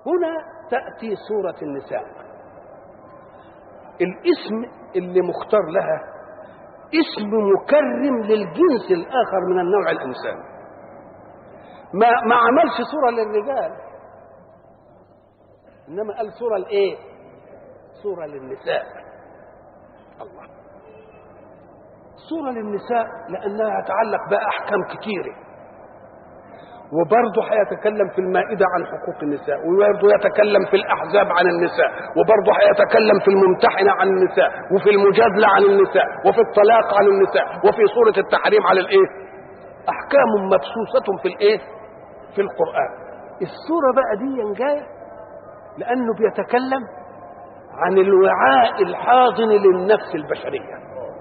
هنا تأتي سورة النساء الاسم اللي مختار لها اسم مكرم للجنس الآخر من النوع الإنساني ما ما عملش سورة للرجال إنما قال سورة لإيه؟ سورة للنساء الله سورة للنساء لأنها تتعلق بأحكام كتيرة وبرضه هيتكلم في المائدة عن حقوق النساء وبرضه يتكلم في الأحزاب عن النساء وبرضه هيتكلم في الممتحنة عن النساء وفي المجادلة عن النساء وفي الطلاق عن النساء وفي سورة التحريم على الإيه أحكام مبسوسة في الإيه في القرآن السورة بقى دي جاية لأنه بيتكلم عن الوعاء الحاضن للنفس البشريه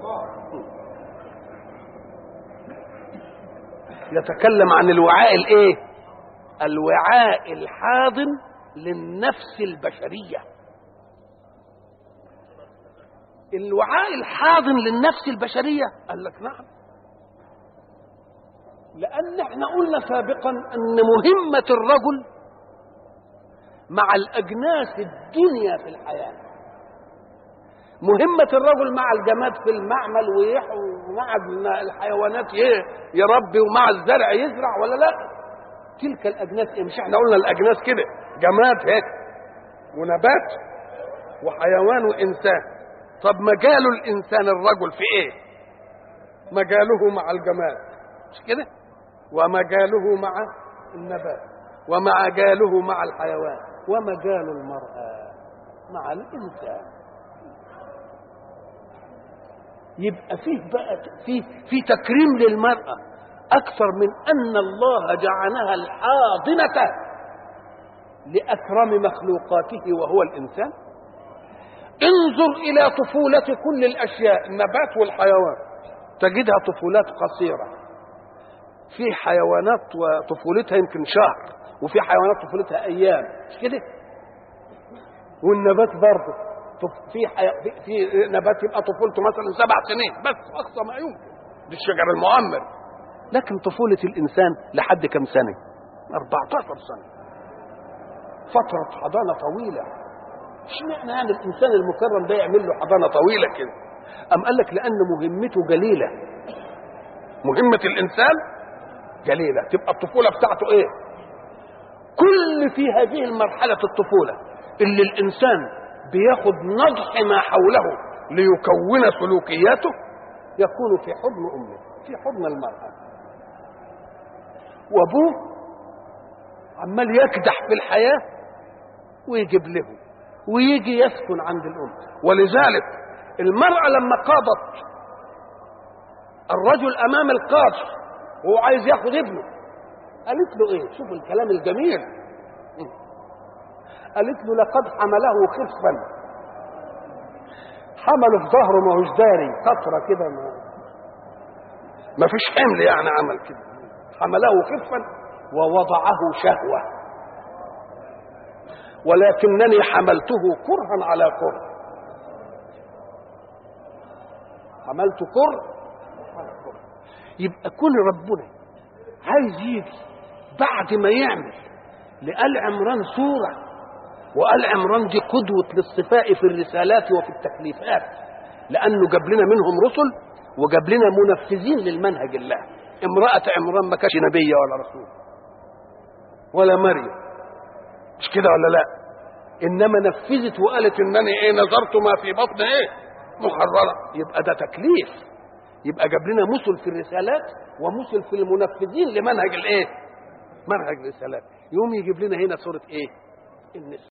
يتكلم عن الوعاء الايه الوعاء الحاضن للنفس البشريه الوعاء الحاضن للنفس البشريه قال لك نعم لان احنا قلنا سابقا ان مهمه الرجل مع الاجناس الدنيا في الحياه مهمة الرجل مع الجماد في المعمل ومع الحيوانات يربي ومع الزرع يزرع ولا لا تلك الأجناس إيه؟ مش احنا قلنا الأجناس كده جماد هيك ونبات وحيوان وإنسان طب مجال الإنسان الرجل في إيه مجاله مع الجماد مش كده ومجاله مع النبات ومجاله مع الحيوان ومجال المرأة مع الإنسان يبقى فيه بقى في في تكريم للمرأة أكثر من أن الله جعلها الحاضنة لأكرم مخلوقاته وهو الإنسان انظر إلى طفولة كل الأشياء النبات والحيوان تجدها طفولات قصيرة في حيوانات وطفولتها يمكن شهر وفي حيوانات طفولتها أيام مش كده والنبات برضه في حي... في نبات يبقى طفولته مثلا سبع سنين بس اقصى ما يمكن دي الشجر المؤمر لكن طفولة الإنسان لحد كم سنة 14 سنة فترة حضانة طويلة اشمعنى يعني الإنسان المكرم ده يعمل له حضانة طويلة كده أم قال لك لأن مهمته جليلة مهمة الإنسان جليلة تبقى الطفولة بتاعته إيه كل في هذه المرحلة الطفولة اللي الإنسان بياخد نضح ما حوله ليكون سلوكياته يكون في حضن امه في حضن المراه وابوه عمال يكدح في الحياه ويجيب له ويجي يسكن عند الام ولذلك المراه لما قاضت الرجل امام القاضي وهو عايز ياخد ابنه قالت له ايه شوف الكلام الجميل قالت له لقد حمله خفا حمله في ظهره ما هوش داري قطره كده ما ما فيش حمل يعني عمل كده حمله خفا ووضعه شهوه ولكنني حملته كرها على كره حملت كر على كره يبقى كل ربنا عايز يجي بعد ما يعمل لآل عمران سوره وآل عمران دي قدوة للصفاء في الرسالات وفي التكليفات لأنه جاب لنا منهم رسل وجاب لنا منفذين للمنهج الله امرأة عمران ما كانش نبية ولا رسول ولا مريم مش كده ولا لا إنما نفذت وقالت إنني إيه نظرت ما في بطن إيه محررة يبقى ده تكليف يبقى جاب لنا مثل في الرسالات ومثل في المنفذين لمنهج الإيه منهج الرسالات يوم يجيب لنا هنا سورة إيه النساء